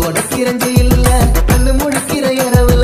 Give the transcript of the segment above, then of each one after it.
உடைக்கிறஞ்சு இல்ல கண்ணு முழிக்கிற இரவுல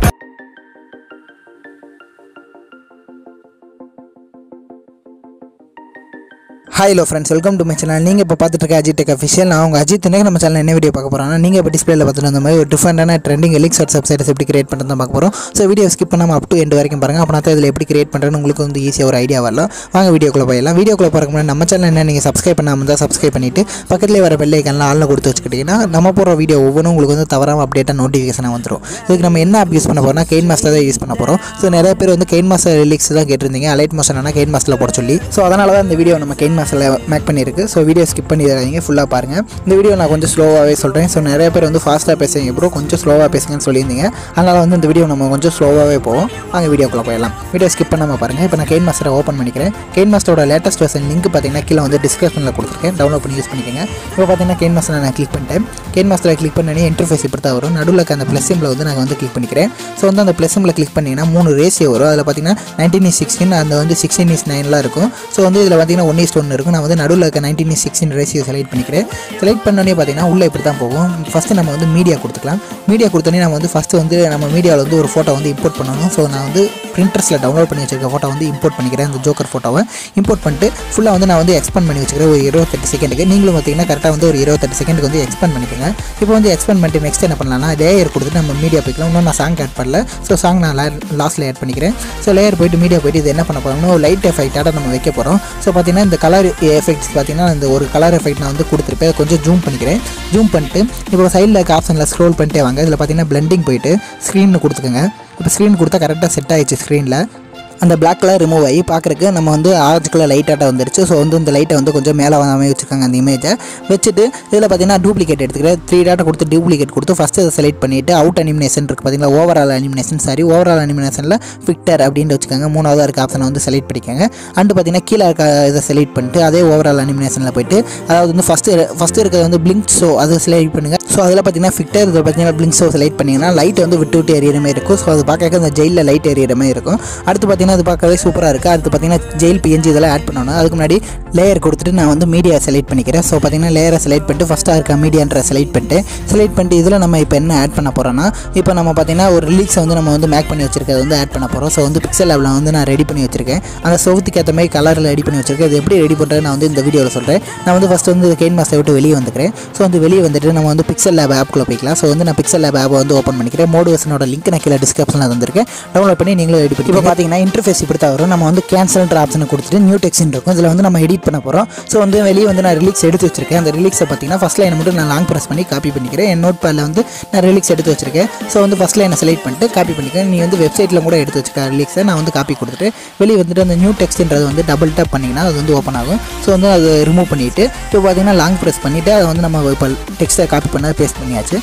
hi hello friends welcome to my channel நீங்கள் இப்போ பார்த்துட்டு இருக்க அஜித் டெக் அஃபிஷியல் நான் உங்கள் அஜித் இன்னைக்கு நம்ம சேனல் என்ன வீடியோ பார்க்க போகிறோம்னா நீங்கள் இப்போ டிஸ்பிளேல பார்த்துட்டு அந்த மாதிரி ஒரு டிஃப்ரெண்டான ட்ரெண்டிங் எலிக்ஸ் வாட்ஸ் வெப்சைட்ஸ் எப்படி கிரியேட் பண்ணுறது தான் பார்க்க போகிறோம் ஸோ வீடியோ ஸ்கிப் பண்ணாமல் அப் டு எண்ட் வரைக்கும் பாருங்கள் அப்போ தான் இதில் எப்படி கிரியேட் பண்ணுறேன்னு உங்களுக்கு வந்து ஈஸியாக ஒரு ஐடியா வரலாம் வாங்க வீடியோக்குள்ளே போயிடலாம் வீடியோக்குள்ளே போகிறக்கு முன்னாடி நம்ம சேனல் என்ன நீங்கள் சப்ஸ்கிரைப் பண்ணாமல் தான் சப்ஸ்கிரைப் பண்ணிவிட்டு பக்கத்துலேயே வர பெல் ஐக்கன்லாம் ஆளில் கொடுத்து வச்சுக்கிட்டிங்கன்னா நம்ம போகிற வீடியோ ஒவ்வொன்றும் உங்களுக்கு வந்து தவறாமல் அப்டேட்டாக நோட்டிஃபிகேஷனாக வந்துடும் இதுக்கு நம்ம என்ன ஆப் யூஸ் பண்ண போகிறோம்னா கெயின் மாஸ்டர் தான் யூஸ் பண்ண போகிறோம் ஸோ நிறைய பேர் வந்து கெயின் மாஸ்டர் ரிலீக்ஸ் தான் கேட்டிருந்தீங்க அலைட் மோஷன் ஆனால் கெயின் மாஸ்டரில் போட சொல்லி ஸோ அதனால தான் இந்த வீடியோ நம்ம கெயின் மாஸ்டரில் மேக் பண்ணியிருக்கு ஸோ வீடியோ ஸ்கிப் பண்ணிடுறாங்க ஃபுல்லாக பாருங்கள் இந்த வீடியோ நான் கொஞ்சம் ஸ்லோவாகவே சொல்கிறேன் ஸோ நிறைய பேர் வந்து ஃபாஸ்ட்டாக பேசுறீங்க ப்ரோ கொஞ்சம் ஸ்லோவாக பேசுங்கன்னு சொல்லியிருந்தீங்க அதனால் வந்து இந்த வீடியோ நம்ம கொஞ்சம் ஸ்லோவாகவே போவோம் வாங்க வீடியோக்குள்ளே போயிடலாம் வீடியோ ஸ்கிப் பண்ணாமல் பாருங்கள் இப்போ நான் கெயின் மாஸ்டரை ஓப்பன் பண்ணிக்கிறேன் கெயின் மாஸ்டரோட லேட்டஸ்ட் வெர்ஷன் லிங்க் பார்த்தீங்கன்னா கீழே வந்து டிஸ்கிரிப்ஷனில் கொடுத்துருக்கேன் டவுன்லோட் பண்ணி யூஸ் பண்ணிக்கோங்க இப்போ பார்த்தீங்கன்னா கெயின் மாஸ்டரை நான் கிளிக் பண்ணிட்டேன் கெயின் மாஸ்டரை கிளிக் பண்ணி இன்டர்ஃபேஸ் இப்படி தான் வரும் நடுவில் இருக்க அந்த ப்ளஸ் சிம்பில் வந்து நான் வந்து கிளிக் பண்ணிக்கிறேன் ஸோ வந்து அந்த ப்ளஸ் சிம்பில் கிளிக் பண்ணிங்கன்னா மூணு ரேஷியோ வரும் அதில் பார்த்தீங்கன்னா நைன்டீன் இஸ் சிக்ஸ்டின் அந்த வந்து சிக்ஸ்டீன் இஸ் நைன்லாம் இருக்கும் ஸோ வந்து இதில் பார்த்தீங்கன்னா ஒன் இஸ் ஒன்று இருக்கும் நான் வந்து நடுவில் இருக்க nineteen is sixteen ratio select பண்ணிக்கிறேன் செலக்ட் பண்ணோடனே பார்த்தீங்கன்னா உள்ளே இப்படி தான் போகும் ஃபஸ்ட்டு நம்ம வந்து மீடியா கொடுத்துக்கலாம் மீடியா கொடுத்தோன்னே நம்ம வந்து ஃபஸ்ட்டு வந்து நம்ம மீடியாவில் வந்து ஒரு ஃபோட்டோ வந்து இம்போர்ட் பண்ணணும் ஸோ நான் வந்து பிரிண்டர்ஸில் டவுன்லோட் பண்ணி வச்சிருக்க ஃபோட்டோ வந்து இம்போர்ட் பண்ணிக்கிறேன் அந்த ஜோக்கர் ஃபோட்டோவை இம்போர்ட் பண்ணிட்டு ஃபுல்லாக வந்து நான் வந்து எக்ஸ்பெண்ட் பண்ணி வச்சுக்கிறேன் ஒரு இருபத்தெட்டு செகண்டுக்கு நீங்களும் பார்த்தீங்கன்னா கரெக்டாக வந்து ஒரு இருபத்தெட்டு செகண்டுக்கு வந்து எக்ஸ்பெண்ட் பண்ணிக்கோங்க இப்போ வந்து எக்ஸ்பெண்ட் பண்ணிட்டு நெக்ஸ்ட் என்ன பண்ணலாம்னா லேயர் கொடுத்துட்டு நம்ம மீடியா போய்க்கலாம் இன்னும் நான் சாங் ஆட் பண்ணல ஸோ சாங் நான் லாஸ்ட்டில் ஆட் பண்ணிக்கிறேன் ஸோ லேயர் போயிட்டு மீடியா போயிட்டு இது என்ன பண்ண போகிறோம்னா ஒரு லைட் எஃபெக்டாக நம்ம வைக்க போகிறோம் ஸோ பார்த்தீங்கன்னா இந்த கலர் எஃபெக்ட்ஸ் பார்த்தீங்கன்னா இந்த ஒரு கலர் எஃபெக்ட் நான் வந்து கொடுத்துருப்பேன் அதை கொஞ்சம் ஜூம் பண்ணிக்கிறேன் ஜூம் பண்ணிட்டு இப்போ சைடில் இருக்க ஆப்ஷனில் ஸ்க்ரோல் பண்ணிட்டே வாங்க இதில் பார்த்தீங்கன்னா பிளெண்டிங் போயிட்டு ஸ்க்ரீன் கொடுத்துக்கோங்க இப்போ ஸ்க்ரீன் கொடுத்தா கரெக்டாக செட் ஆயிடுச்சு ஸ்க்ரீனில் அந்த பிளாக் கலர் ரிமூவ் ஆகி பார்க்குறக்கு நம்ம வந்து ஆரஞ்சு கலர் லைட்டாக வந்துருச்சு ஸோ வந்து இந்த லைட்டை வந்து கொஞ்சம் மேலே வாங்காமல் வச்சுருக்காங்க அந்த இமேஜை வச்சுட்டு இதில் பார்த்தீங்கன்னா டூப்ளிகேட் எடுத்துக்கிறேன் த்ரீ டாட்டா கொடுத்து டூப்ளிகேட் கொடுத்து ஃபஸ்ட்டு அதை செலக்ட் பண்ணிவிட்டு அவுட் அனிமினேஷன் இருக்குது பார்த்தீங்களா ஓவரால் அனிமினேஷன் சாரி ஓவரால் அனிமினேஷனில் ஃபிக்டர் அப்படின்ட்டு வச்சுக்கோங்க மூணாவதாக இருக்க ஆப்ஷனை வந்து செலக்ட் பண்ணிக்கோங்க அண்டு பார்த்தீங்கன்னா கீழே இருக்க இதை செலக்ட் பண்ணிட்டு அதே ஓவரால் அனிமினேஷனில் போயிட்டு அதாவது வந்து ஃபஸ்ட்டு ஃபஸ்ட்டு இருக்கிறது வந்து பிளிங்க் ஷோ அதை செலக்ட் பண்ணுங்கள் ஸோ அதில் பார்த்தீங்கன்னா ஃபிக்டர் இதில் பார்த்தீங்கன்னா பிளிங்க் ஷோ செலக்ட் பண்ணிங்கன்னா லைட் வந்து விட்டு விட்டு எறிகிற மாதிரி இருக்கும் ஸோ அது பார்க்க அந்த ஜெயிலில் லைட் எறிகிற மாதிரி இருக்கும் அடுத்து பார்த்தீங்கன்னா அது பார்க்கவே சூப்பராக இருக்குது அடுத்து பார்த்தீங்கன்னா ஜெயில் பிஎன்ஜி இதெல்லாம் ஆட் பண்ணணும் அதுக்கு முன்னாடி லேயர் கொடுத்துட்டு நான் வந்து மீடியா செலக்ட் பண்ணிக்கிறேன் ஸோ பார்த்தீங்கன்னா லேயரை செலக்ட் பண்ணிட்டு ஃபஸ்ட்டாக இருக்க மீடியான்ற செலக்ட் பண்ணிட்டு செலக்ட் பண்ணிட்டு இதில் நம்ம இப்போ என்ன ஆட் பண்ண போகிறோம்னா இப்போ நம்ம பார்த்தீங்கன்னா ஒரு ரிலீக்ஸை வந்து நம்ம வந்து மேக் பண்ணி வச்சிருக்கிறது வந்து ஆட் பண்ண போகிறோம் ஸோ வந்து பிக்சல் லேபில் வந்து நான் ரெடி பண்ணி வச்சிருக்கேன் அந்த சவுத்துக்கு ஏற்ற மாதிரி கலரில் ரெடி பண்ணி வச்சிருக்கேன் இது எப்படி ரெடி பண்ணுறது நான் வந்து இந்த வீடியோவில் சொல்கிறேன் நான் வந்து ஃபஸ்ட்டு வந்து கெயின் மாஸ்டர் விட்டு வெளியே வந்துக்கிறேன் ஸோ வந்து வெளியே வந்துட்டு நம்ம வந்து பிக்சல் லேப் ஆப்குள்ளே போய்க்கலாம் ஸோ வந்து நான் பிக்சல் லேப் ஆப்பை வந்து ஓப்பன் பண்ணிக்கிறேன் மோடு வெர்ஷனோட லிங்க் நான் கீழே டிஸ்கிரிப்ஷனில் வந்திருக்கேன் டவுன்லோட் பண்ணி நீங்களும் ரெடி பண்ணி இப்போ பார்த்தீங்கன்னா இன்டர்ஃபேஸ் இப்படி தான் வரும் நம்ம வந்து கேன்சல்ன்ற ஆப்ஷனை கொடுத்துட்டு நியூ டெக்ஸ்ட் இருக்கும் இதில் வந்து நம்ம எடிட் பண்ண போகிறோம் ஸோ வந்து வெளியே வந்து நான் ரிலீக்ஸ் எடுத்து வச்சிருக்கேன் அந்த ரிலீக்ஸை பார்த்தீங்கன்னா ஃபஸ்ட் லைனை மட்டும் நான் லாங் ப்ரெஸ் பண்ணி காப்பி பண்ணிக்கிறேன் என் நோட் பேடில் வந்து நான் ரிலீக்ஸ் எடுத்து வச்சிருக்கேன் ஸோ வந்து ஃபஸ்ட் லைனை செலக்ட் பண்ணிட்டு காப்பி பண்ணிக்கிறேன் நீ வந்து வெப்சைட்டில் கூட எடுத்து வச்சிருக்க ரிலீக்ஸை நான் வந்து காப்பி கொடுத்துட்டு வெளியே வந்துட்டு அந்த நியூ டெக்ஸ்ட்ன்றது வந்து டபுள் டேப் பண்ணிங்கன்னா அது வந்து ஓப்பன் ஆகும் ஸோ வந்து அது ரிமூவ் பண்ணிவிட்டு இப்போ பார்த்தீங்கன்னா லாங் ப்ரெஸ் பண்ணிவிட்டு அதை வந்து நம்ம இப்போ டெக்ஸ்ட்டை காப்பி பண்ண பேஸ்ட் பண்ணியாச்சு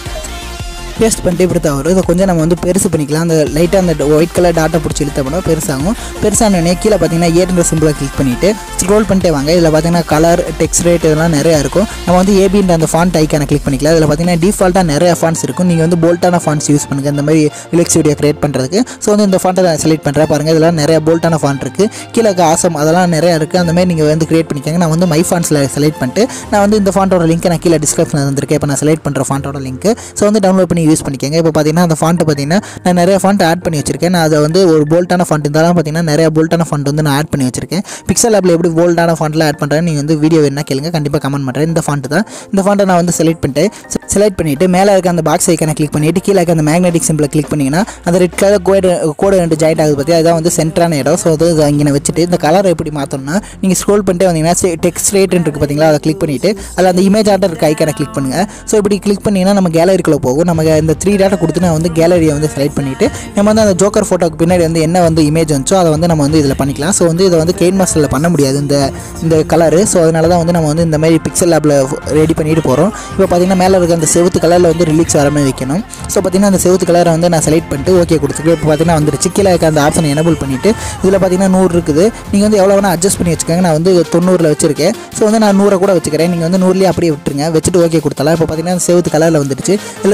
பேஸ்ட் பண்ணிட்டு இப்படி தான் வரும் இதை கொஞ்சம் நம்ம வந்து பெருசு பண்ணிக்கலாம் அந்த லைட்டாக அந்த ஒயிட் கலர் டாட்டா பிடிச்சி இழுத்தப்போ பெருசாகும் பெருசானோடனே கீழே பார்த்தீங்கன்னா ஏட்டுன்ற சிம்பிளை கிளிக் பண்ணிவிட்டு ஸ்க்ரோல் பண்ணிட்டே வாங்க இதில் பார்த்தீங்கன்னா கலர் டெக்ஸ்ட் ரேட் இதெல்லாம் நிறையா இருக்கும் நம்ம வந்து ஏபின்ற அந்த ஃபாண்ட் ஐக்கான கிளிக் பண்ணிக்கலாம் இதில் பார்த்தீங்கன்னா டிஃபால்ட்டாக நிறைய ஃபாண்ட்ஸ் இருக்கும் நீங்கள் வந்து போல்ட்டான ஃபாண்ட்ஸ் யூஸ் பண்ணுங்கள் இந்த மாதிரி ரிலெக்ஸ் வீடியோ கிரியேட் பண்ணுறதுக்கு ஸோ வந்து இந்த ஃபாண்ட்டை நான் செலக்ட் பண்ணுறேன் பாருங்கள் இதெல்லாம் நிறைய போல்ட்டான ஃபாண்ட் இருக்குது கீழே இருக்க ஆசம் அதெல்லாம் நிறையா இருக்குது அந்த மாதிரி நீங்கள் வந்து கிரியேட் பண்ணிக்கோங்க நான் வந்து மை ஃபாண்ட்ஸில் செலக்ட் பண்ணிட்டு நான் வந்து இந்த ஃபாண்ட்டோட லிங்க் நான் கீழே டிஸ்கிரிப்ஷனில் வந்திருக்கேன் இப்போ நான் செலக்ட் பண்ணுற ஃபாண்ட்டோட லிங்க் ஸோ வந்து டவுன்லோட் பண்ணி யூஸ் பண்ணிக்கோங்க இப்போ பார்த்தீங்கன்னா அந்த ஃபாண்ட்டு பார்த்தீங்கன்னா நான் நிறைய ஃபாண்ட் ஆட் பண்ணி வச்சிருக்கேன் நான் அதை வந்து ஒரு போல்ட்டான ஃபாண்ட் இருந்தாலும் பார்த்தீங்கன்னா நிறைய போல்ட்டான ஃபாண்ட் வந்து நான் ஆட் பண்ணி வச்சிருக்கேன் பிக்சல் ஆப்பில் எப்படி போல்ட்டான ஃபாண்ட்டில் ஆட் பண்ணுறேன் நீங்கள் வந்து வீடியோ என்ன கேளுங்க கண்டிப்பாக கமெண்ட் பண்ணுறேன் இந்த ஃபாண்ட் தான் இந்த ஃபாண்ட்டை நான் வந்து செலக்ட் பண்ணிட்டு செலக்ட் பண்ணிவிட்டு மேலே இருக்க அந்த பாக்ஸ் ஐக்கனை கிளிக் பண்ணிவிட்டு கீழே இருக்க அந்த மேக்னெட்டிக் சிம்பிளை கிளிக் பண்ணிங்கன்னா அந்த ரெட் கலர் கோடு கோடு ரெண்டு ஜாயிண்ட் ஆகுது பற்றி அதுதான் வந்து சென்டரான இடம் ஸோ அது இங்கே வச்சுட்டு இந்த கலரை எப்படி மாற்றணும்னா நீங்கள் ஸ்க்ரோல் பண்ணிட்டு வந்தீங்கன்னா டெக்ஸ்ட் ரேட் இருக்குது பார்த்தீங்களா அதை கிளிக் பண்ணிவிட்டு அதில் அந்த இமேஜ் ஆர்டர் இருக்க ஐக்கனை கிளிக் பண்ணுங்கள் ஸோ இப்படி கிளிக் பண்ணிங்கன்னா நம்ம கேலரிக்குள்ளே போகும் நம்ம இந்த த்ரீ டேட்டா கொடுத்து நான் வந்து கேலரியை வந்து செலக்ட் பண்ணிவிட்டு நம்ம வந்து அந்த ஜோக்கர் ஃபோட்டோக்கு பின்னாடி வந்து என்ன வந்து இமேஜ் வந்துச்சோ அதை வந்து நம்ம வந்து இதில் பண்ணிக்கலாம் ஸோ வந்து இதை வந்து கெயின் மாஸ்டரில் பண்ண முடியாது இந்த இந்த கலரு ஸோ அதனால தான் வந்து நம்ம வந்து இந்த மாதிரி பிக்சல் லேபில் ரெடி பண்ணிட்டு போகிறோம் இப்போ பார்த்தீங்கன்னா மேலே இருக்க அந்த செவத்து கலரில் வந்து ரிலீக்ஸ் வர மாதிரி வைக்கணும் ஸோ பார்த்தீங்கன்னா அந்த செவத்து கலரை வந்து நான் செலக்ட் பண்ணிட்டு ஓகே கொடுத்துருக்கேன் இப்போ பார்த்தீங்கன்னா வந்துருச்சு கீழே இருக்க அந்த ஆப்ஷனை எனபிள் பண்ணிவிட்டு இதில் பார்த்தீங்கன்னா நூறு இருக்குது நீங்கள் வந்து எவ்வளோ வேணால் அட்ஜஸ்ட் பண்ணி வச்சுக்கோங்க நான் வந்து தொண்ணூறில் வச்சிருக்கேன் ஸோ வந்து நான் நூறை கூட வச்சுக்கிறேன் நீங்கள் வந்து நூறுலேயே அப்படியே விட்டுருங்க வச்சுட்டு ஓகே கொடுத்தலாம் இப்போ பார்த்தீங்கன்னா செவத்து கலரில் வந்துருச்சு இதில் ஸ்க்ரோல் பண்ணிட்டு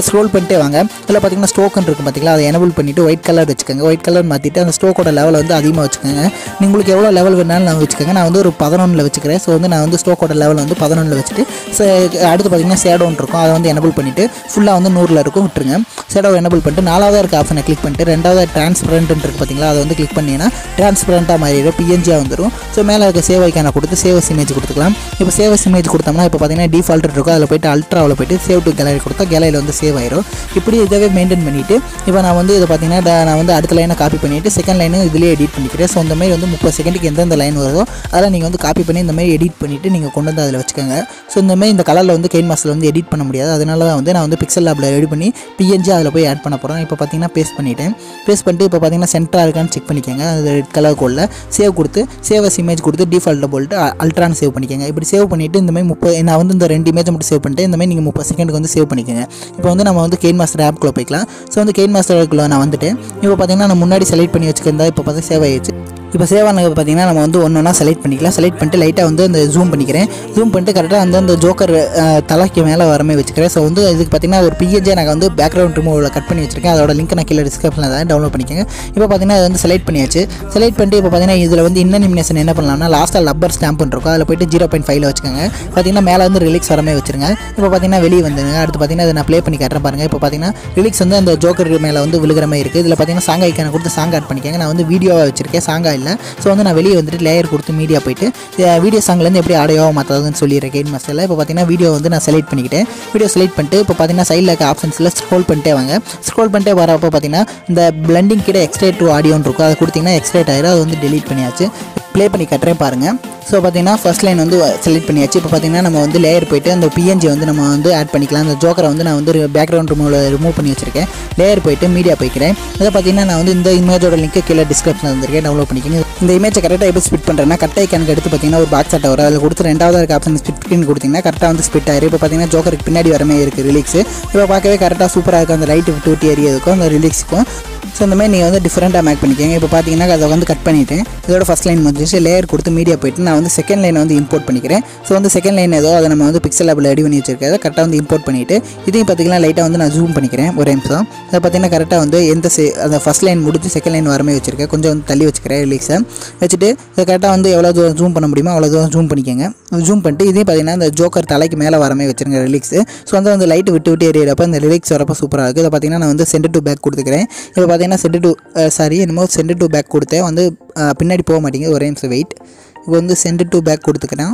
பண்ணிட்டே வாங்க இதில் பார்த்தீங்கன்னா ஸ்டோக்கன் இருக்கும் பார்த்தீங்களா அதை எனபிள் பண்ணிவிட்டு ஒயிட் கலர் வச்சுக்கோங்க ஒயிட் கலர் மாற்றிட்டு அந்த ஸ்டோக்கோட லெவலை வந்து அதிகமாக வச்சுக்கோங்க உங்களுக்கு எவ்வளோ லெவல் வேணாலும் நான் வச்சுக்கோங்க நான் வந்து ஒரு பதினொன்றில் வச்சுக்கிறேன் ஸோ வந்து நான் வந்து ஸ்டோக்கோட லெவல் வந்து பதினொன்றில் வச்சுட்டு so, அடுத்து பார்த்தீங்கன்னா சேடோன் இருக்கும் அதை வந்து எனபிள் பண்ணிவிட்டு ஃபுல்லாக வந்து நூறில் இருக்கும் விட்டுருங்க சேடோ எனபிள் பண்ணிட்டு நாலாவதாக இருக்க ஆப்ஷனை கிளிக் பண்ணிட்டு ரெண்டாவது டிரான்ஸ்பரண்ட் இருக்குது பார்த்தீங்களா அதை வந்து கிளிக் பண்ணிங்கன்னா டிரான்ஸ்பரண்ட்டாக மாறிடும் பிஎன்ஜியாக வந்துடும் ஸோ மேலே இருக்க சேவ் ஐக்கானை கொடுத்து சேவஸ் இமேஜ் கொடுத்துக்கலாம் இப்போ சேவஸ் இமேஜ் கொடுத்தோம்னா இப்போ பார்த்தீங்கன்னா டிஃபால்ட் இருக்கும் அதில் போயிட்டு அல்ட்ராவில் போயிட்டு சேவ் டு கேலரி கொடுத்தா கேலரியில் வந்து சேவ் ஆயிரும் இப்படி இதவே மெயின்டைன் பண்ணிவிட்டு இப்போ நான் வந்து இதை பார்த்தீங்கன்னா ட- நான் வந்து அடுத்த லைனை காப்பி பண்ணிவிட்டு செகண்ட் லைனும் இதிலே எடிட் பண்ணிக்கிறேன் ஸோ இந்த மாதிரி வந்து முப்பது செகண்டுக்கு எந்தெந்த லைன் வருதோ அதெல்லாம் நீங்கள் வந்து காப்பி பண்ணி இந்த மாதிரி எடிட் பண்ணிவிட்டு நீங்கள் கொண்டு வந்து அதில் வச்சுக்கோங்க ஸோ இந்த மாதிரி இந்த கலரில் வந்து கெயின் மாஸ்டரில் வந்து எடிட் பண்ண முடியாது அதனால தான் வந்து நான் வந்து பிக்சல் லேபில் ரெடி பண்ணி பிஎன்ஜி அதில் போய் ஆட் பண்ண போகிறேன் இப்போ பார்த்தீங்கன்னா பேஸ்ட் பண்ணிட்டேன் பேஸ்ட் பண்ணிட்டு இப்போ பார்த்தீங்கன்னா சென்டராக இருக்கான்னு செக் பண்ணிக்கோங்க அது ரெட் கலர் கோடில் சேவ் கொடுத்து சேவ் அஸ் இமேஜ் கொடுத்து டிஃபால்ட்டில் போட்டு அல்ட்ரான்னு சேவ் பண்ணிக்கோங்க இப்படி சேவ் பண்ணிவிட்டு இந்த மாதிரி முப்பது நான் வந்து இந்த ரெண்டு இமேஜ் மட்டும் சேவ் பண்ணிட்டு இந்த மாதிரி நீங்கள் முப்பது செகண்டுக்கு வந்து சேவ் பண்ணிக்கோங்க இப்போ வந்து நம்ம வந்து கெயின் மாஸ்டர் ஆப்குள்ளே போய்க்கலாம் ஸோ வந்து கெயின் மாஸ்டர் ஆப்குள்ளே நான் வந்துட்டு இப்போ பார்த்தீங்கன்னா நான் முன்னாடி செலக்ட் பண்ணி வச்சுக்கிறதா இப்போ பார்த்தா சேவ் ஆயிடுச்சு இப்போ சேவ் ஆனது பார்த்தீங்கன்னா நம்ம வந்து ஒன்று ஒன்றா செலக்ட் பண்ணிக்கலாம் செலக்ட் பண்ணிட்டு லைட்டாக வந்து அந்த ஜூம் பண்ணிக்கிறேன் ஜூம் பண்ணிட்டு கரெக்டாக வந்து அந்த ஜோக்கர் தலைக்கு மேலே வரமே வச்சுக்கிறேன் ஸோ வந்து இதுக்கு பார்த்தீங்கன்னா ஒரு பிஎன்ஜே நான் வந்து பேக்ரவுண்ட் ரிமூவில் கட் பண்ணி வச்சிருக்கேன் அதோட லிங்க் நான் கீழே டிஸ்கிரிப்ஷனில் தான் டவுன்லோட் பண்ணிக்கோங்க இப்போ பார்த்தீங்கன்னா அது வந்து செலக்ட் பண்ணியாச்சு செலக்ட் பண்ணிட்டு இப்போ பார்த்தீங்கன்னா இதில் வந்து இன்னிமினேஷன் என்ன பண்ணலாம்னா லாஸ்ட்டாக லப்பர் ஸ்டாம்ப் இருக்கும் அதில் போயிட்டு ஜீரோ பாயிண்ட் ஃபைவ்ல வச்சுக்கோங்க பார்த்தீங்கன்னா மேலே வந்து ரிலீக்ஸ் வரமே வச்சிருங்க இப்போ பார்த்தீங்கன்னா வெளியே வந்துருங்க அடுத்து பார்த்தீங்கன்னா அதை நான் ப்ளே பண்ணி காட்டுறேன் பாருங்க இப்போ பார்த்தீங்கன்னா ரிலீக்ஸ் வந்து அந்த ஜோக்கர் மேலே வந்து விழுகிற மாதிரி இருக்குது இதில் பார்த்தீங்கன்னா சாங் ஐக்கான கொடுத்து சாங் ஆட் பண்ணிக்கோங்க நான் வந்து வீடியோவாக வச்சிருக்கேன் சாங்கா இல்லை ஸோ வந்து நான் வெளியே வந்துட்டு லேயர் கொடுத்து மீடியா போயிட்டு வீடியோ சாங்லேருந்து எப்படி ஆடியோவாக மாற்றுறதுன்னு சொல்லிடுறேன் கேட் மாஸ்டரில் இப்போ பார்த்தீங்கன்னா வீடியோ வந்து நான் செலக்ட் பண்ணிக்கிட்டேன் வீடியோ செலக்ட் பண்ணிட்டு இப்போ பார்த்தீங்கன்னா சைடில் இருக்க ஆப்ஷன்ஸில் ஸ்க்ரோல் பண்ணிட்டே வாங்க ஸ்க்ரோல் பண்ணிட்டே வரப்போ பார்த்தீங்கன்னா இந்த பிளண்டிங் கிட்ட எக்ஸ்ட்ரேட் டு ஆடியோன்னு இருக்கும் அதை கொடுத்தீங்கன்னா எக்ஸ்ட்ரேட் ஆயிரும் அது வந்து டெலீட் பண்ணியாச்சு ப்ளே பண்ணி கட்டுறேன் பாருங்கள் ஸோ பார்த்தீங்கன்னா ஃபர்ஸ்ட் லைன் வந்து செலக்ட் பண்ணியாச்சு இப்போ பார்த்தீங்கன்னா நம்ம வந்து லேயர் போயிட்டு அந்த பிஎன்ஜி வந்து நம்ம வந்து ஆட் பண்ணிக்கலாம் அந்த ஜோக்கரை வந்து நான் வந்து பேக்ரவுண்ட் ரிமூவில் ரிமூவ் பண்ணி வச்சிருக்கேன் லேயர் போயிட்டு மீடியா போய்க்கிறேன் இதை பார்த்தீங்கன்னா நான் வந்து இந்த இமேஜோட லிங்க் கீழே டிஸ்கிரிப்ஷனில் வந்திருக்கேன் டவுன்லோட் பண்ணிக்கோங்க இந்த இமேஜை கரெக்டாக எப்படி ஸ்பிட் பண்ணுறேன்னா கட்டை கணக்கு எடுத்து பார்த்தீங்கன்னா ஒரு பாக்ஸ் அட்டை வரும் அதில் கொடுத்து ரெண்டாவது இருக்க ஆப்ஷன் ஸ்பிட் ஸ்க்ரீன் கொடுத்தீங்கன்னா கரெக்டாக வந்து ஸ்பிட் ஆயிரும் இப்போ பார்த்தீங்கன்னா ஜோக்கருக்கு பின்னாடி வரமே இருக்குது ரிலீக்ஸ் இப்போ பார்க்கவே கரெக்டாக சூப்பராக இருக்கும் அந்த லைட் விட்டு விட்டு ஏரியதுக்கும் அந்த ரிலீக்ஸுக்கும் ஸோ இந்த மாதிரி நீங்கள் வந்து டிஃப்ரெண்ட்டாக மேக் பண்ணிக்கோங்க இப்போ பார்த்தீங்கன்னா அதை வந்து கட் பண்ணிவிட்டேன் இதோட ஃபஸ்ட் லைன் முடிஞ்சிச்சு லேயர் கொடுத்து மீடியா போயிட்டு நான் வந்து செகண்ட் லைனை வந்து இம்போர்ட் பண்ணிக்கிறேன் ஸோ வந்து செகண்ட் லைன் ஏதோ அதை நம்ம வந்து பிக்சல் லேபில் ரெடி பண்ணி வச்சிருக்கிறத கரெக்டாக வந்து இம்போர்ட் பண்ணிவிட்டு இதையும் பார்த்தீங்கன்னா லைட்டாக வந்து நான் ஜூம் பண்ணிக்கிறேன் ஒரு நிமிஷம் அதை பார்த்தீங்கன்னா கரெக்டாக வந்து எந்த செ அந்த ஃபஸ்ட் லைன் முடிஞ்சு செகண்ட் லைன் வரமே வச்சிருக்கேன் கொஞ்சம் வந்து தள்ளி வச்சுக்கிறேன் ரிலீக்ஸை வச்சுட்டு இதை கரெக்டாக வந்து எவ்வளோ தூரம் ஜூம் பண்ண முடியுமோ அவ்வளோ தூரம் ஜூம் பண்ணிக்கோங்க ஜூம் பண்ணிட்டு இதையும் பார்த்தீங்கன்னா இந்த ஜோக்கர் தலைக்கு மேலே வரமே வச்சிருங்க ரிலீக்ஸ் ஸோ வந்து அந்த லைட் விட்டு விட்டு எரியறப்ப இந்த ரிலீக்ஸ் வரப்போ சூப்பராக இருக்குது இதை பார்த்தீங்கன்னா நான் வந்து சென்ட் டு பேக் கொடுத்துக்கிறேன் இப்போ பார்த்தீங்கன்னா சென்ட் டு சாரி என்னமோ சென்ட் டு பேக் கொடுத்தேன் வந்து அஹ், பின்னாடி போக மாட்டேங்குது ஒரே நிமிஷம் வெயிட் இப்போ வந்து சென்ட் டு பேக் கொடுத்துக்கிறேன்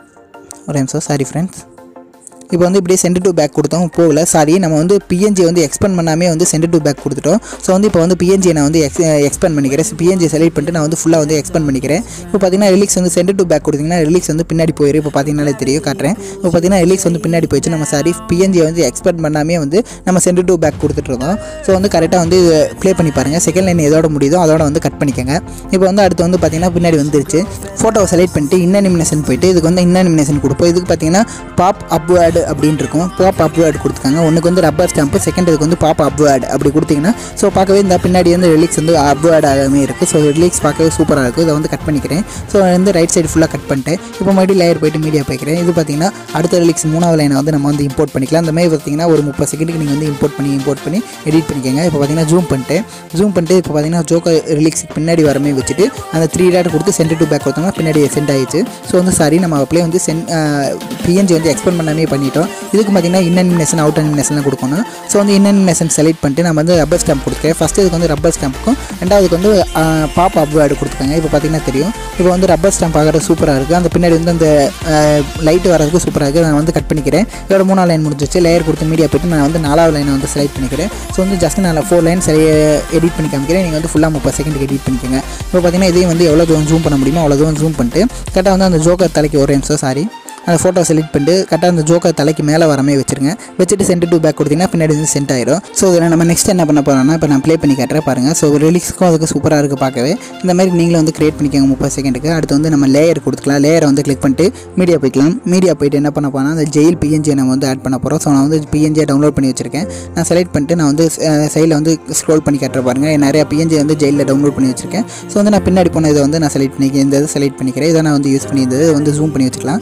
ஒரே நிமிஷம் சாரி ஃப்ரெண்ட்ஸ் இப்போ வந்து இப்படியே சென்ட் டு பேக் கொடுத்தோம் போகல சாரி நம்ம வந்து பிஎன்ஜி வந்து எக்ஸ்பெண்ட் பண்ணாமே வந்து சென்ட் டு பேக் கொடுத்துட்டோம் ஸோ வந்து இப்போ வந்து பிஎன்ஜி நான் வந்து எக்ஸ் எக்ஸ்பெண்ட் பண்ணிக்கிறேன் பிஎன்ஜி செலக்ட் பண்ணிட்டு நான் வந்து ஃபுல்லாக வந்து எக்ஸ்பெண்ட் பண்ணிக்கிறேன் இப்போ பார்த்தீங்கன்னா ரிலீக்ஸ் வந்து சென்ட் டு பேக் கொடுத்தீங்கன்னா ரிலீக்ஸ் வந்து பின்னாடி போயிடும் இப்போ பார்த்தீங்கன்னாலே தெரியும் காட்டுறேன் இப்போ பார்த்தீங்கன்னா ரிலீக்ஸ் வந்து பின்னாடி போயிடுச்சு நம்ம சாரி பிஎன்ஜி வந்து எக்ஸ்பெண்ட் பண்ணாமே வந்து நம்ம சென்ட் டு பேக் கொடுத்துட்ருக்கோம் ஸோ வந்து கரெக்டாக வந்து ப்ளே பண்ணி பாருங்கள் செகண்ட் லைன் எதோட முடியுதோ அதோட வந்து கட் பண்ணிக்கோங்க இப்போ வந்து அடுத்து வந்து பார்த்தீங்கன்னா பின்னாடி வந்துருச்சு ஃபோட்டோவை செலக்ட் பண்ணிட்டு இன்னனிமினேஷன் போயிட்டு இதுக்கு வந்து இன்னனிமினேஷன் கொடுப்போம் இதுக்கு பார்த்தீங்கன்னா பாப் அப்வேர்டு அப்படின்னு இருக்கும் பாப் அப்வேர்டு கொடுத்துருக்காங்க ஒன்றுக்கு வந்து ரப்பர் ஸ்டாம்பு செகண்ட் இதுக்கு வந்து பாப் அப்வேர்டு அப்படி கொடுத்தீங்கன்னா ஸோ பார்க்கவே இந்த பின்னாடி வந்து ரிலீக்ஸ் வந்து அப்வேர்டு ஆகாமே இருக்குது ஸோ ரிலீக்ஸ் பார்க்கவே சூப்பராக இருக்குது இதை வந்து கட் பண்ணிக்கிறேன் ஸோ வந்து ரைட் சைடு ஃபுல்லாக கட் பண்ணிட்டேன் இப்போ மறுபடியும் லேயர் போயிட்டு மீடியா போய்க்கிறேன் இது பார்த்தீங்கன்னா அடுத்த ரிலீக்ஸ் மூணாவது லைனை வந்து நம்ம வந்து இம்போர்ட் பண்ணிக்கலாம் அந்த மாதிரி பார்த்தீங்கன்னா ஒரு முப்பது செகண்டுக்கு நீங்கள் வந்து இம்போர்ட் பண்ணி இம்போர்ட் பண்ணி எடிட் பண்ணிக்கோங்க இப்போ பார்த்தீங்கன்னா ஜூம் பண்ணிட்டு ஜூம் பண்ணிட்டு இப்போ பார்த்தீங்கன்னா ஜோக்கர் ரிலீக்ஸுக்கு பின்னாடி வரமே வச்சுட்டு அந்த த்ரீ டாட் கொடுத்து சென்ட் டு பேக் கொடுத்தோம்னா பின்னாடி சென்ட் ஆயிடுச்சு ஸோ வந்து சாரி நம்ம அப்படியே வந்து சென் பிஎன்ஜி வந்து எக்ஸ்பெண்ட் பண்ணாமே பண்ணிட்டோம் இதுக்கு பார்த்தீங்கன்னா இன்னனிமினேஷன் அவுட் அனிமினேஷன்லாம் கொடுக்கணும் ஸோ வந்து இன்னனிமினேஷன் செலக்ட் பண்ணிட்டு நம்ம வந்து ரப்பர் ஸ்டாம்ப் கொடுத்துருக்கேன் ஃபஸ்ட்டு இதுக்கு வந்து ரப்பர் ஸ்டாம்புக்கும் ரெண்டாவதுக்கு வந்து பாப் அப்வேர்டு கொடுத்துருக்காங்க இப்போ பார்த்தீங்கன்னா தெரியும் இப்போ வந்து ரப்பர் ஸ்டாம்ப் ஆகிறது சூப்பராக இருக்குது அந்த பின்னாடி வந்து அந்த லைட் வரதுக்கு சூப்பராக இருக்குது நான் வந்து கட் பண்ணிக்கிறேன் இதோட மூணாவது லைன் முடிஞ்சிச்சு லேயர் கொடுத்து மீடியா போயிட்டு நான் வந்து நாலாவது லைனை வந்து செலக்ட் பண்ணிக்கிறேன் ஸோ வந்து ஜஸ்ட் நான் ஃபோர் லைன் சரி எடிட் பண்ணி காமிக்கிறேன் நீங்கள் வந்து ஃபுல்லாக முப்பது செகண்டுக்கு எடிட் பண்ணிக்கோங்க இப்போ பார்த்தீங்கன்னா இதையும் வந்து எவ்வளோ தூரம் ஜூம் பண்ண முடியுமோ அவ்வளோ தூரம் ஜூம் பண்ணிட்டு கரெக்டாக வந்து அந்த ஜோக்கர் தலைக்கு ஒரு நிமிஷம் சாரி அந்த ஃபோட்டோ செலக்ட் பண்ணிட்டு கரெக்டாக அந்த ஜோக்கர் தலைக்கு மேலே வரமே வச்சிருங்க வச்சுட்டு சென்ட் டு பேக் கொடுத்தீங்கன்னா பின்னாடி வந்து சென்ட் ஆயிரும் ஸோ இதில் நம்ம நெக்ஸ்ட் என்ன பண்ண போகிறோம்னா இப்போ நான் ப்ளே பண்ணி காட்டுறேன் பாருங்கள் ஸோ ரிலீக்ஸ்க்கும் அதுக்கு சூப்பராக இருக்குது பார்க்கவே இந்த மாதிரி நீங்களும் வந்து கிரியேட் பண்ணிக்கோங்க முப்பது செகண்டுக்கு அடுத்து வந்து நம்ம லேயர் கொடுத்துக்கலாம் லேயரை வந்து கிளிக் பண்ணிட்டு மீடியா போய்க்கலாம் மீடியா போயிட்டு என்ன பண்ண போனால் அந்த ஜெயில் பிஎன்ஜி நம்ம வந்து ஆட் பண்ண போகிறோம் ஸோ நான் வந்து பிஎன்ஜியை டவுன்லோட் பண்ணி வச்சிருக்கேன் நான் செலக்ட் பண்ணிட்டு நான் வந்து சைடில் வந்து ஸ்க்ரோல் பண்ணி காட்டுற பாருங்க நிறையா பிஎன்ஜி வந்து ஜெயிலில் டவுன்லோட் பண்ணி வச்சிருக்கேன் ஸோ வந்து நான் பின்னாடி போன இதை வந்து நான் செலக்ட் பண்ணி இந்த இதை செலக்ட் பண்ணிக்கிறேன் இதை நான் வந்து யூஸ் பண்ணி இந்த இதை வந்து ஜூம் பண்ணி வச்சுக்கலாம் ஸோ வந்து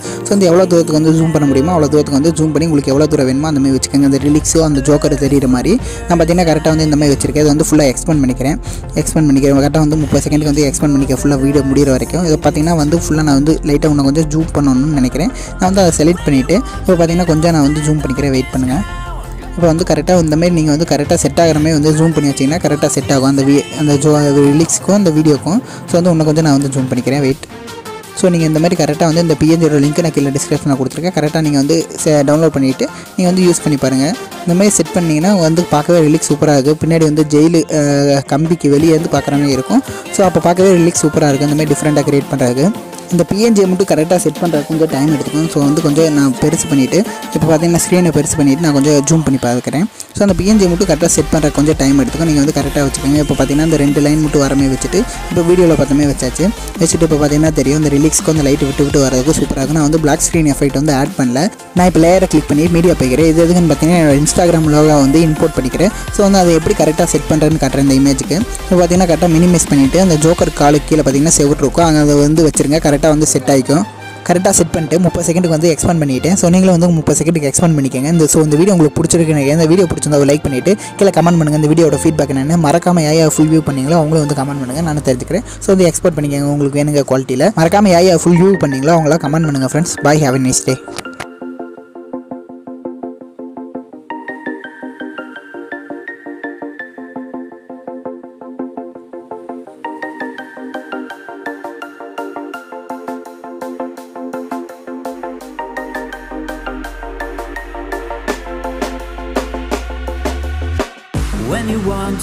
எவ்வளோ தூரத்துக்கு வந்து ஜூம் பண்ண முடியுமோ அவ்வளோ தூரத்துக்கு வந்து ஜூம் பண்ணி உங்களுக்கு எவ்வளோ தூரம் வேணுமோ அந்த மாதிரி வச்சுக்கோங்க அந்த ரிலிக்ஸோ அந்த ஜோக்கர் தெரியுற மாதிரி நான் பார்த்தீங்கன்னா கரெக்டாக வந்து இந்த மாதிரி வச்சிருக்கேன் இது வந்து ஃபுல்லாக எக்ஸ்பெண்ட் பண்ணிக்கிறேன் எக்ஸ்பெண்ட் பண்ணிக்கிறேன் கரெக்டாக வந்து முப்பது செகண்டுக்கு வந்து எக்ஸ்பெண்ட் பண்ணிக்க ஃபுல்லாக வீடியோ முடிகிற வரைக்கும் இதை பார்த்தீங்கன்னா வந்து ஃபுல்லாக நான் வந்து லைட்டாக இன்னும் கொஞ்சம் ஜூம் பண்ணணும்னு நினைக்கிறேன் நான் வந்து அதை செலக்ட் பண்ணிவிட்டு இப்போ பார்த்தீங்கன்னா கொஞ்சம் நான் வந்து ஜூம் பண்ணிக்கிறேன் வெயிட் பண்ணுங்கள் இப்போ வந்து கரெக்டாக இந்த மாதிரி நீங்கள் வந்து கரெக்டாக செட் ஆகிற மாதிரி வந்து ஜூம் பண்ணி வச்சிங்கன்னா கரெக்டாக செட் ஆகும் அந்த வி அந்த ஜோ ரிலிக்ஸ்க்கும் அந்த வீடியோக்கும் ஸோ வந்து இன்னும் கொஞ்சம் நான் வந்து ஜூம் பண்ணிக்கிறேன் வெயிட் ஸோ நீங்கள் இந்த மாதிரி கரெக்டாக வந்து இந்த பிஎன்ஜியோட லிங்க் நான் கீழே டிஸ்கிரிப்ஷனில் கொடுத்துருக்கேன் கரெக்டாக நீங்கள் வந்து டவுன்லோட் பண்ணிவிட்டு நீங்கள் வந்து யூஸ் பண்ணி பாருங்கள் இந்த மாதிரி செட் பண்ணிங்கன்னா வந்து பார்க்கவே ரிலிக்ஸ் சூப்பராக இருக்குது பின்னாடி வந்து ஜெயிலு கம்பிக்கு வெளியே வந்து பார்க்குற மாதிரி இருக்கும் ஸோ அப்போ பார்க்கவே ரிலிக்ஸ் சூப்பராக இருக்குது இந்த மாதிரி டிஃப்ரெண்ட்டாக க்ரியேட் பண்ணுறது இந்த பிஎன்ஜியை மட்டும் கரெக்டாக செட் பண்ணுறது கொஞ்சம் டைம் எடுத்துக்கும் ஸோ வந்து கொஞ்சம் நான் பெருசு பண்ணிவிட்டு இப்போ பார்த்தீங்கன்னா ஸ்க்ரீனை பெருசு பண்ணிவிட்டு நான் கொஞ்சம் ஜூம் பண்ணி பார்க்குறேன் ஸோ அந்த பிஎன்ஜியை மட்டும் கரெக்டாக செட் பண்ணுற கொஞ்சம் டைம் எடுத்துக்கும் நீங்கள் வந்து கரெக்டாக வச்சுக்கோங்க இப்போ பார்த்தீங்கன்னா இந்த ரெண்டு லைன் மட்டும் வரமே வச்சுட்டு இப்போ வீடியோவில் பார்த்தமே வச்சாச்சு வச்சுட்டு இப்போ பார்த்தீங்கன்னா தெரியும் இந்த ரிலீக்ஸ்க்கு வந்து லைட் விட்டு விட்டு வரதுக்கு சூப்பராக இருக்கும் நான் வந்து பிளாக் ஸ்க்ரீன் எஃபெக்ட் வந்து ஆட் பண்ணல நான் இப்போ லேயரை கிளிக் பண்ணி மீடியா போய்க்கிறேன் இது எதுக்குன்னு பார்த்தீங்கன்னா என்னோட இன்ஸ்டாகிராம் லோகா வந்து இம்போர்ட் பண்ணிக்கிறேன் ஸோ வந்து அதை எப்படி கரெக்டாக செட் பண்ணுறேன்னு காட்டுறேன் இந்த இமேஜுக்கு இப்போ பார்த்தீங்கன்னா கரெக்டாக மினிமைஸ் பண்ணிவிட்டு அந்த ஜோக்கர் காலுக்கு கீழே பார்த்தீங்கன்னா செவுட் இருக்கும் அங்கே அதை வந்து வச்சுருங்க கரெக்டாக வந்து செட் ஆகிக்கும் கரெக்டாக செட் பண்ணிட்டு முப்பது செகண்டுக்கு வந்து எக்ஸ்பேண்ட் பண்ணிட்டேன் ஸோ நீங்களும் வந்து முப்பது செகண்டுக்கு எக்ஸ்பேண்ட் பண்ணிக்கோங்க இந்த ஸோ இந்த வீடியோ உங்களுக்கு பிடிச்சிருக்கு எனக்கு இந்த வீடியோ பிடிச்சிருந்தா லைக் பண்ணிவிட்டு கீழே கமெண்ட் பண்ணுங்கள் இந்த வீடியோட ஃபீட்பேக் என்னென்னு மறக்காம யாயா ஃபுல் வியூ பண்ணீங்களோ அவங்களும் வந்து கமெண்ட் பண்ணுங்கள் நான் தெரிஞ்சுக்கிறேன் ஸோ வந்து எக்ஸ்போர்ட் பண்ணிக்கோங்க உங்களுக்கு வேணுங்க குவாலிட்டியில் மறக்காம யாயா ஃபுல் வியூ பண்ணீங்களோ அவங்கள கமெண்ட் பண்ணுங்கள் friends bye have a nice day When you want